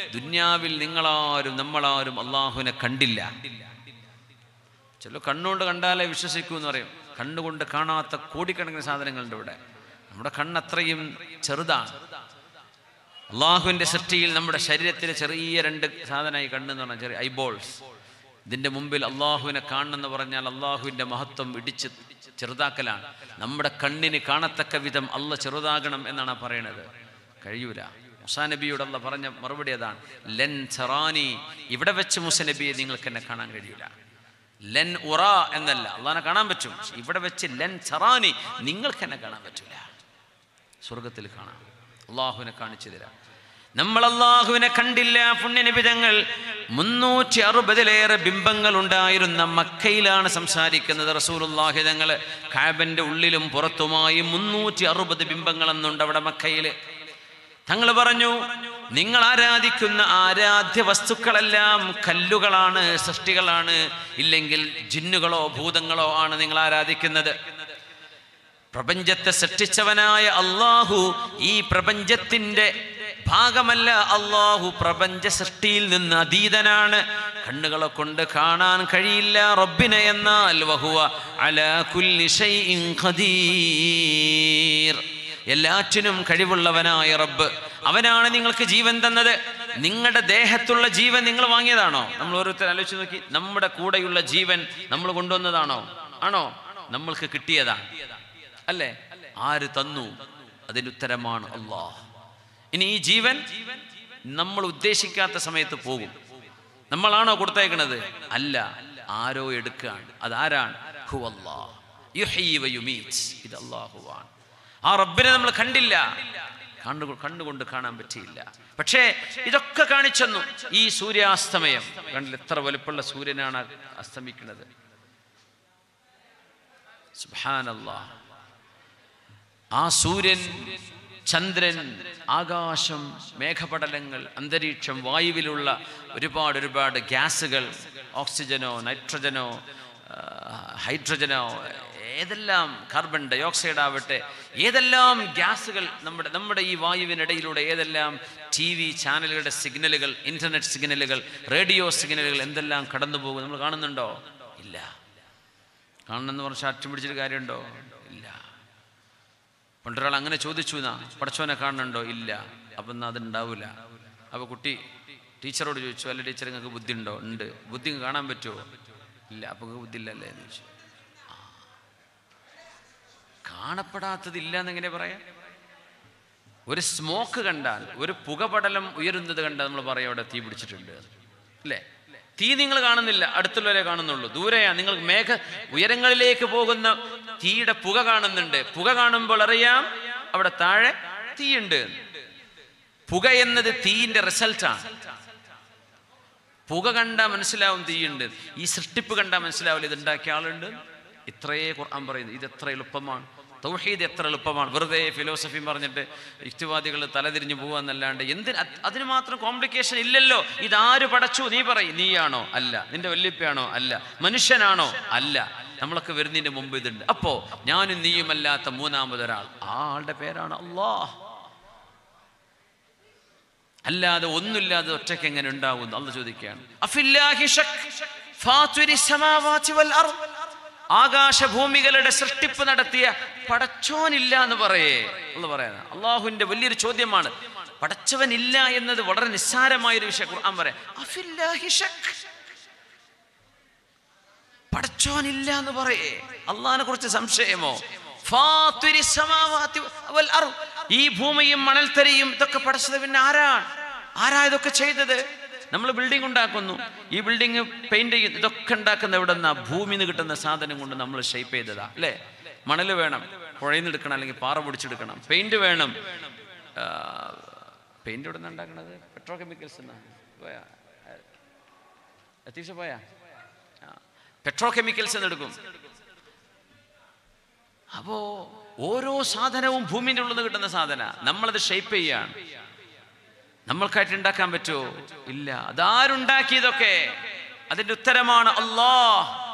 ദുന്യാവിൽ നിങ്ങളാരും നമ്മളാരും അള്ളാഹുവിനെ കണ്ടില്ല ചില കണ്ണുകൊണ്ട് കണ്ടാലേ വിശ്വസിക്കൂ എന്ന് പറയും കണ്ണുകൊണ്ട് കാണാത്ത കോടിക്കണക്കിന് സാധനങ്ങളുണ്ട് ഇവിടെ നമ്മുടെ കണ്ണ് അത്രയും ചെറുതാണ് അള്ളാഹുവിൻ്റെ സൃഷ്ടിയിൽ നമ്മുടെ ശരീരത്തിലെ ചെറിയ രണ്ട് സാധനമായി കണ്ണെന്ന് പറഞ്ഞാൽ ചെറിയ ഐബോൾസ് ഇതിൻ്റെ മുമ്പിൽ അള്ളാഹുവിനെ കാണണമെന്ന് പറഞ്ഞാൽ അള്ളാഹുവിൻ്റെ മഹത്വം ഇടിച്ച് ചെറുതാക്കലാണ് നമ്മുടെ കണ്ണിന് കാണത്തക്ക വിധം അല്ല ചെറുതാകണം എന്നാണ് ആ പറയണത് കഴിയൂല മുസാ നബിയോട് അല്ല പറഞ്ഞ മറുപടി അതാണ് ലെൻ സറാനി ഇവിടെ വെച്ച് മുസ നബിയെ നിങ്ങൾക്ക് എന്നെ കാണാൻ കഴിയൂല ലെൻ ഉറ എന്നല്ല അള്ളാഹിനെ കാണാൻ പറ്റും പക്ഷെ ഇവിടെ വെച്ച് ലെൻ സറാനി നിങ്ങൾക്ക് എന്നെ കാണാൻ പറ്റൂല സ്വർഗത്തിൽ കാണാം അള്ളാഹുവിനെ കാണിച്ചു തരാം നമ്മൾ അള്ളാഹുവിനെ കണ്ടില്ല പുണ്യനിബിതങ്ങൾ മുന്നൂറ്റി അറുപതിലേറെ ബിംബങ്ങൾ ഉണ്ടായിരുന്ന മക്കയിലാണ് സംസാരിക്കുന്നത് റസൂലുള്ളാഹി തങ്ങൾ കാബന്റെ ഉള്ളിലും പുറത്തുമായി മുന്നൂറ്റി അറുപത് ബിംബങ്ങൾ എന്നുണ്ട് അവിടെ മക്കയിൽ തങ്ങൾ പറഞ്ഞു നിങ്ങൾ ആരാധിക്കുന്ന ആരാധ്യ വസ്തുക്കളെല്ലാം കല്ലുകളാണ് സൃഷ്ടികളാണ് ഇല്ലെങ്കിൽ ജിന്നുകളോ ഭൂതങ്ങളോ ആണ് നിങ്ങൾ ആരാധിക്കുന്നത് പ്രപഞ്ചത്തെ സൃഷ്ടിച്ചവനായ അള്ളാഹു ഈ പ്രപഞ്ചത്തിന്റെ ഭാഗമല്ല അള്ളാഹു പ്രപഞ്ച സൃഷ്ടിയിൽ നിന്ന് അതീതനാണ് കണ്ണുകളെ കൊണ്ട് കാണാൻ കഴിയില്ല റബ്ബിനെ എന്നാൽ വഹുവ അലാ കുല്ലി ഷൈഇൻ ഖദീർ എല്ലാറ്റിനും കഴിവുള്ളവനായ റബ്ബ് അവനാണ് നിങ്ങൾക്ക് ജീവൻ തന്നത് നിങ്ങളുടെ ദേഹത്തുള്ള ജീവൻ നിങ്ങൾ വാങ്ങിയതാണോ നമ്മൾ ഓരോരുത്തർ ആലോചിച്ച് നോക്കി നമ്മുടെ കൂടെയുള്ള ജീവൻ നമ്മൾ കൊണ്ടുവന്നതാണോ ആണോ നമ്മൾക്ക് കിട്ടിയതാണ് അല്ലേ ആര് തന്നു അതിന് ഉത്തരമാണ് അള്ളാഹ് ഇനി ഈ ജീവൻ നമ്മൾ ഉദ്ദേശിക്കാത്ത സമയത്ത് പോകും നമ്മളാണോ കൊടുത്തേക്കണത് അല്ല ആരോ എടുക്കുകയാണ് അതാരാണ് ഹു അല്ലാഹ് യുഹ്യി വ യുമീറ്റ്. ഇത് അള്ളാഹുവാണ് ആ റബ്ബിനെ നമ്മൾ കണ്ടില്ല കണ്ടു കണ്ടുകൊണ്ട് കാണാൻ പറ്റിയില്ല പക്ഷേ ഇതൊക്കെ കാണിച്ചെന്നു ഈ സൂര്യാസ്തമയം കണ്ടില്ല എത്ര വലുപ്പമുള്ള സൂര്യനാണ് അസ്തമിക്കുന്നത് സുബ്ഹാനല്ലാഹ് ആ സൂര്യൻ ചന്ദ്രൻ ആകാശം മേഘപടലങ്ങൾ അന്തരീക്ഷം വായുവിലുള്ള ഒരുപാട് ഒരുപാട് ഗ്യാസുകൾ ഓക്സിജനോ നൈട്രജനോ ആ, ഹൈഡ്രജനോ ഏതെല്ലാം കാർബൺ ഡയോക്സൈഡ് ആവട്ടെ ഏതെല്ലാം ഗ്യാസുകൾ നമ്മുടെ നമ്മുടെ ഈ വായുവിനിടയിലൂടെ ഏതെല്ലാം ടി വി ചാനലുകളുടെ സിഗ്നലുകൾ ഇൻ്റർനെറ്റ് സിഗ്നലുകൾ റേഡിയോ സിഗ്നലുകൾ എന്തെല്ലാം കടന്നു പോകും നമ്മൾ കാണുന്നുണ്ടോ ഇല്ല കാണണമെന്ന് പറഞ്ഞ് ഷർട്ടും പിടിച്ചിട്ട് കാര്യമുണ്ടോ ഇല്ല പണ്ടൊരാൾ അങ്ങനെ ചോദിച്ചു എന്നാ പടച്ചോനെ കാണുന്നുണ്ടോ ഇല്ല അപ്പം എന്നാ അതുണ്ടാവില്ല അപ്പോൾ കുട്ടി ടീച്ചറോട് ചോദിച്ചു അല്ല ടീച്ചർ നിങ്ങൾക്ക് ബുദ്ധി ഉണ്ടോ ഉണ്ട് ബുദ്ധി ഇങ്ങ് കാണാൻ പറ്റുമോ ഇല്ല അപ്പോൾ നിങ്ങൾക്ക് ബുദ്ധി ഇല്ലല്ലേ എന്ന് ചോദിച്ചു ആ. കാണപ്പെടാത്തതില്ല എന്നെങ്ങനെ പറയാം ഒരു സ്മോക്ക് കണ്ടാൽ ഒരു പുകപടലം ഉയരുന്നത് കണ്ടാൽ നമ്മൾ പറയും അവിടെ തീ പിടിച്ചിട്ടുണ്ട് അല്ലേ തീ നിങ്ങൾ കാണുന്നില്ല അടുത്തുള്ളവരെ കാണുന്നുള്ളൂ ദൂരെയാ നിങ്ങൾ മേഘ ഉയരങ്ങളിലേക്ക് പോകുന്ന തീയുടെ പുക കാണുന്നുണ്ട് പുക കാണുമ്പോൾ അറിയാം അവിടെ താഴെ തീയുണ്ട് പുക എന്നത് തീയിന്റെ റിസൾട്ടാണ് പുക കണ്ടാൽ മനസ്സിലാവും തീയുണ്ട് ഈ സൃഷ്ടിപ്പ് കണ്ടാൽ മനസ്സിലാവില്ല ഇത് ഉണ്ടാക്കിയ ആളുണ്ട് ഇത്രയേ ഖുർആൻ പറയുന്നു ഇത് എത്ര എളുപ്പമാണ് തൗഹീദ് എത്ര എളുപ്പമാണ് വെറുതെ ഫിലോസഫി പറഞ്ഞിട്ട് യുക്തിവാദികൾ തലതിരിഞ്ഞു പോവാന്നല്ലാണ്ട് എന്തിന് അത് അതിന് മാത്രം കോംപ്ലിക്കേഷൻ ഇല്ലല്ലോ ഇതാര് പടച്ചു നീ പറയും നീയാണോ അല്ല നിന്റെ വല്യപ്പയാണോ അല്ല മനുഷ്യനാണോ അല്ല നമ്മളൊക്കെ വരുന്നതിന് മുമ്പ് ഇതുണ്ട് അപ്പോ ഞാനും നീയുമല്ലാത്ത മൂന്നാമതൊരാൾ ആ ആളുടെ പേരാണ് അള്ളാഹ് അല്ലാതെ ഒന്നുമില്ലാതെ ഒറ്റയ്ക്ക് എങ്ങനെ ഉണ്ടാവുന്നു അല്ല ചോദിക്കുകയാണ് അഫില്ലാഹി ശക് ഫാത്തിരി സമാവാതി വൽ അർദ്. ആകാശഭൂമികളുടെ സൃഷ്ടിപ്പ് നടത്തിയ പടച്ചോനില്ല എന്ന് പറയേ എന്ന് പറയാന അള്ളാഹുവിന്റെ വലിയൊരു ചോദ്യമാണ് പടച്ചവനില്ല എന്നത് വളരെ നിസ്സാരമായ ഒരു വിഷയം ഖുർആൻ പറയാം അഫില്ലാഹി ശക് പടച്ചോനില്ല എന്ന് പറയേ അള്ളാഹിനെ കുറിച്ച് സംശയമോ ഫാത്തിരി സമാവാതി വൽ അർദ്. ഈ ഭൂമിയും മണൽത്തരിയും ഇതൊക്കെ പടച്ചത് പിന്നെ ആരാണ് ആരാ ഇതൊക്കെ ചെയ്തത് നമ്മൾ ബിൽഡിംഗ് ഉണ്ടാക്കുന്നു ഈ ബിൽഡിംഗ് പെയിന്റ് ചെയ്യുന്നു ഇതൊക്കെ ഉണ്ടാക്കുന്ന എവിടെ നിന്നാ ഭൂമിയിൽ നിന്ന് കിട്ടുന്ന സാധനം കൊണ്ട് നമ്മൾ ഷേപ്പ് ചെയ്തതാ അല്ലേ മണൽ വേണം പുഴയിൽ നിന്ന് എടുക്കണം അല്ലെങ്കിൽ പാറ പൊടിച്ചെടുക്കണം പെയിന്റ് വേണം പെയിന്റ് എവിടെ നിന്ന് ഉണ്ടാക്കണത് പെട്രോ കെമിക്കൽസ് എന്നാ പോയാ അത്യാവശ്യം പോയാ പെട്രോ കെമിക്കൽസ് എന്ന് എടുക്കും അപ്പോ ഓരോ സാധനവും ഭൂമിന്റെ ഉള്ളിൽ നിന്ന് കിട്ടുന്ന സാധന നമ്മളത് ഷേപ്പ് ചെയ്യാണ് നമ്മൾക്കായിട്ട് ഉണ്ടാക്കാൻ പറ്റുമോ ഇല്ല അതാരുണ്ടാക്കിയതൊക്കെ അതിന്റെ ഉത്തരമാണ് അല്ലാഹ്